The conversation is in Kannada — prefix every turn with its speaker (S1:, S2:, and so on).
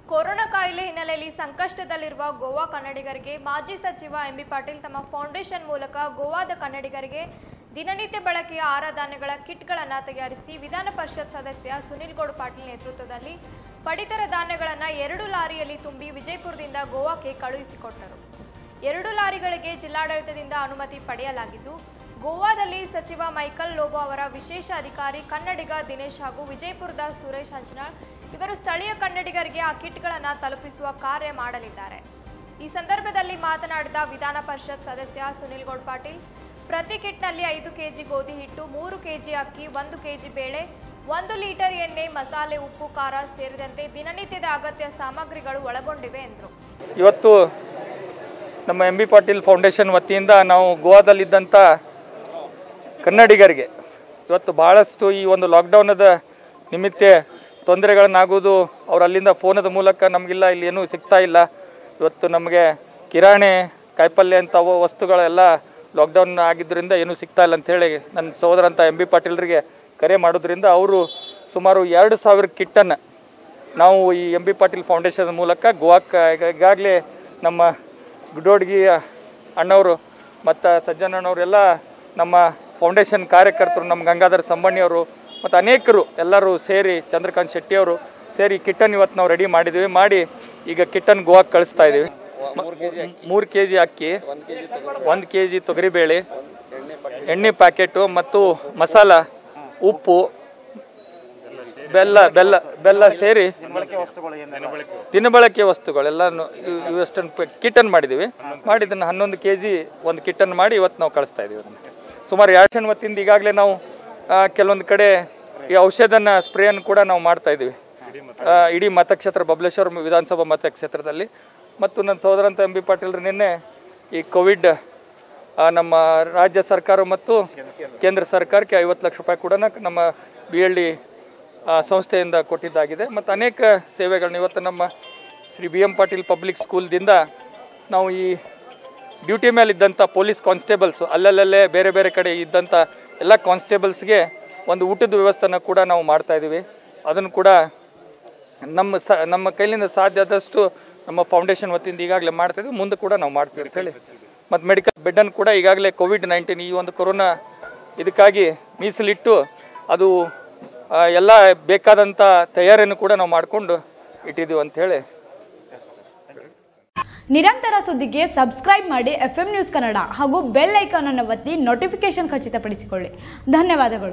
S1: ಕೊರೋನಾ ಕಾಯಿಲೆ ಹಿನ್ನೆಲೆಯಲ್ಲಿ ಸಂಕಷ್ಟದಲ್ಲಿರುವ ಗೋವಾ ಕನ್ನಡಿಗರಿಗೆ ಮಾಜಿ ಸಚಿವ ಎಂಬಿ ಪಾಟೀಲ್ ತಮ್ಮ ಫೌಂಡೇಶನ್ ಮೂಲಕ ಗೋವಾದ ಕನ್ನಡಿಗರಿಗೆ ದಿನನಿತ್ಯ ಬಳಕೆಯ ಆಹಾರ ಧಾನ್ಯಗಳ ಕಿಟ್ಗಳನ್ನು ತಯಾರಿಸಿ ವಿಧಾನ ಪರಿಷತ್ ಸದಸ್ಯ ಸುನಿಲ್ ಗೌಡ್ ಪಾಟೀಲ್ ನೇತೃತ್ವದಲ್ಲಿ ಪಡಿತರ ಧಾನ್ಯಗಳನ್ನು ಎರಡು ಲಾರಿಯಲ್ಲಿ ತುಂಬಿ ವಿಜಯಪುರದಿಂದ ಗೋವಾಕ್ಕೆ ಕಳುಹಿಸಿಕೊಟ್ಟರು ಎರಡು ಲಾರಿಗಳಿಗೆ ಜಿಲ್ಲಾಡಳಿತದಿಂದ ಅನುಮತಿ ಪಡೆಯಲಾಗಿದ್ದು ಗೋವಾದಲ್ಲಿ ಸಚಿವ ಮೈಕಲ್ ಲೋಬೋ ಅವರ ವಿಶೇಷ ಅಧಿಕಾರಿ ಕನ್ನಡಿಗ ದಿನೇಶ್ ಹಾಗೂ ವಿಜಯಪುರದ ಸುರೇಶ್ ಹಂಚನಾಳ್ ಇವರು ಸ್ಥಳೀಯ ಕನ್ನಡಿಗರಿಗೆ ಆ ಕಿಟ್ಗಳನ್ನು ತಲುಪಿಸುವ ಕಾರ್ಯ ಮಾಡಲಿದ್ದಾರೆ ಈ ಸಂದರ್ಭದಲ್ಲಿ ಮಾತನಾಡಿದ ವಿಧಾನ ಪರಿಷತ್ ಸದಸ್ಯ ಸುನಿಲ್ ಗೌಡ್ ಪಾಟೀಲ್ ಪ್ರತಿ ಕಿಟ್ನಲ್ಲಿ ಐದು ಕೆಜಿ ಗೋಧಿ ಹಿಟ್ಟು ಮೂರು ಕೆಜಿ ಅಕ್ಕಿ ಒಂದು ಕೆಜಿ ಬೇಳೆ ಒಂದು ಲೀಟರ್ ಎಣ್ಣೆ ಮಸಾಲೆ ಉಪ್ಪು ಖಾರ ಸೇರಿದಂತೆ ದಿನನಿತ್ಯದ ಅಗತ್ಯ ಸಾಮಗ್ರಿಗಳು ಒಳಗೊಂಡಿವೆ ಎಂದರು
S2: ಇವತ್ತು ನಮ್ಮ ಎಂ ಬಿ ಪಾಟೀಲ್ ಫೌಂಡೇಶನ್ ವತಿಯಿಂದ ನಾವು ಗೋವಾದಲ್ಲಿದ್ದಂಥ ಕನ್ನಡಿಗರಿಗೆ ಇವತ್ತು ಭಾಳಷ್ಟು ಈ ಒಂದು ಲಾಕ್ಡೌನದ ನಿಮಿತ್ತ ತೊಂದರೆಗಳನ್ನಾಗುವುದು ಅವ್ರು ಅಲ್ಲಿಂದ ಫೋನದ ಮೂಲಕ ನಮಗಿಲ್ಲ ಇಲ್ಲಿ ಏನೂ ಸಿಗ್ತಾ ಇಲ್ಲ ಇವತ್ತು ನಮಗೆ ಕಿರಾಣಿ ಕಾಯಿಪಲ್ಯ ಅಂತ ಅವು ವಸ್ತುಗಳೆಲ್ಲ ಲಾಕ್ಡೌನ್ ಆಗಿದ್ದರಿಂದ ಏನೂ ಸಿಗ್ತಾ ಇಲ್ಲ ಅಂಥೇಳಿ ನನ್ನ ಸಹೋದರಂತ ಎಂ ಬಿ ಪಾಟೀಲ್ರಿಗೆ ಕರೆ ಮಾಡೋದ್ರಿಂದ ಅವರು ಸುಮಾರು ಎರಡು ಸಾವಿರ ಕಿಟ್ಟನ್ನು ನಾವು ಈ ಎಂ ಬಿ ಪಾಟೀಲ್ ಫೌಂಡೇಶನ್ ಮೂಲಕ ಗೋವಾಕ್ಕೆ ಈಗ- ಈಗಾಗಲೇ ನಮ್ಮ ಗುಡೋಡ್ಗಿ ಅಣ್ಣವರು ಮತ್ತು ಸಜ್ಜನಣ್ಣವರೆಲ್ಲ ನಮ್ಮ ಫೌಂಡೇಶನ್ ಕಾರ್ಯಕರ್ತರು ನಮ್ಮ ಗಂಗಾಧರ ಸಂಬಣ್ಣಿಯವರು ಮತ್ತು ಅನೇಕರು ಎಲ್ಲರೂ ಸೇರಿ ಚಂದ್ರಕಾಂತ್ ಶೆಟ್ಟಿಯವರು ಸೇರಿ ಕಿಟ್ಟನ್ ಇವತ್ತು ನಾವು ರೆಡಿ ಮಾಡಿದ್ದೀವಿ ಮಾಡಿ ಈಗ ಕಿಟ್ಟನ್ ಗೋವಾಕ್ಕೆ ಕಳಿಸ್ತಾ ಇದ್ದೀವಿ ಮೂರು ಕೆ ಜಿ ಅಕ್ಕಿ ಒಂದು ಕೆ ಜಿ ತೊಗರಿಬೇಳೆ ಎಣ್ಣೆ ಪ್ಯಾಕೆಟು ಮತ್ತು ಮಸಾಲ ಉಪ್ಪು ಬೆಲ್ಲ ಬೆಲ್ಲ ಬೆಲ್ಲ ಸೇರಿ ದಿನಬಳಕೆ ವಸ್ತುಗಳೆಲ್ಲ ಇವಷ್ಟನ್ನು ಕಿಟ್ಟನ್ ಮಾಡಿದ್ದೀವಿ ಮಾಡಿ ಇದನ್ನು ಹನ್ನೊಂದು ಕೆ ಜಿ ಒಂದು ಕಿಟ್ಟನ್ ಮಾಡಿ ಇವತ್ತು ನಾವು ಕಳಿಸ್ತಾ ಇದೀವಿ ಅದನ್ನು ಸುಮಾರು ಎರಡು ವತಿಯಿಂದ ಈಗಾಗಲೇ ನಾವು ಆ, ಕೆಲವೊಂದು ಕಡೆ ಈ ಔಷಧನ ಸ್ಪ್ರೇಯನ್ನು ಕೂಡ ನಾವು ಮಾಡ್ತಾ ಇದ್ದೀವಿ ಆ, ಇಡೀ ಮತಕ್ಷೇತ್ರ ಬಬಲೇಶ್ವರ ವಿಧಾನಸಭಾ ಮತಕ್ಷೇತ್ರದಲ್ಲಿ ಮತ್ತು ನನ್ನ ಸಹೋದರಂತ ಎಂ ಬಿ ಪಾಟೀಲ್ರು ನಿನ್ನೆ ಈ ಕೋವಿಡ್ ಆ, ನಮ್ಮ ರಾಜ್ಯ ಸರ್ಕಾರ ಮತ್ತು ಕೇಂದ್ರ ಸರ್ಕಾರಕ್ಕೆ ಐವತ್ತು ಲಕ್ಷ ರೂಪಾಯಿ ಕೂಡ ನಮ್ಮ ಬಿ ಎಲ್ ಡಿ ಸಂಸ್ಥೆಯಿಂದ ಕೊಟ್ಟಿದ್ದಾಗಿದೆ ಮತ್ತು ಅನೇಕ ಸೇವೆಗಳನ್ನ ಇವತ್ತು ನಮ್ಮ Shri B M Patil public ಸ್ಕೂಲ್ದಿಂದ ನಾವು ಈ ಡ್ಯೂಟಿ ಮೇಲೆ ಇದ್ದಂಥ ಪೊಲೀಸ್ ಕಾನ್ಸ್ಟೇಬಲ್ಸ್ ಅಲ್ಲಲ್ಲೇ ಬೇರೆ ಬೇರೆ ಕಡೆ ಇದ್ದಂಥ ಎಲ್ಲ ಕಾನ್ಸ್ಟೇಬಲ್ಸ್ಗೆ ಒಂದು ಊಟದ ವ್ಯವಸ್ಥೆನ ಕೂಡ ನಾವು ಮಾಡ್ತಾ ಇದ್ದೀವಿ ಅದನ್ನು ಕೂಡ ನಮ್ಮ ಸ ನಮ್ಮ ಕೈಲಿಂದ ಸಾಧ್ಯ ಆದಷ್ಟು ನಮ್ಮ ಫೌಂಡೇಶನ್ ವತಿಯಿಂದ ಈಗಾಗಲೇ ಮಾಡ್ತಾ ಇದ್ದೀವಿ ಮುಂದೆ ಕೂಡ ನಾವು ಮಾಡ್ತೀವಿ ಅಂತ ಹೇಳಿ ಮತ್ತು ಮೆಡಿಕಲ್ ಬೆಡ್ಡನ್ನು ಕೂಡ ಈಗಾಗಲೇ ಕೋವಿಡ್ ನೈನ್ಟೀನ್ ಈ ಒಂದು ಕೊರೋನಾ ಇದಕ್ಕಾಗಿ ಮೀಸಲಿಟ್ಟು ಅದು ಆ, ಎಲ್ಲ ಬೇಕಾದಂಥ ತಯಾರಿಯನ್ನು ಕೂಡ ನಾವು ಮಾಡಿಕೊಂಡು ಇಟ್ಟಿದ್ದೀವಿ ಅಂತ ಹೇಳಿ
S3: ನಿರಂತರ ಸುದ್ದಿಗೆ ಸಬ್ಸ್ಕ್ರೈಬ್ ಮಾಡಿ ಎಫ್ ನ್ಯೂಸ್ ಕನ್ನಡ ಹಾಗೂ ಬೆಲ್ ಐಕಾನ್ ಅನ್ನು ಒತ್ತಿ ನೋಟಿಫಿಕೇಶನ್ ಖಚಿತಪಡಿಸಿಕೊಳ್ಳಿ ಧನ್ಯವಾದಗಳು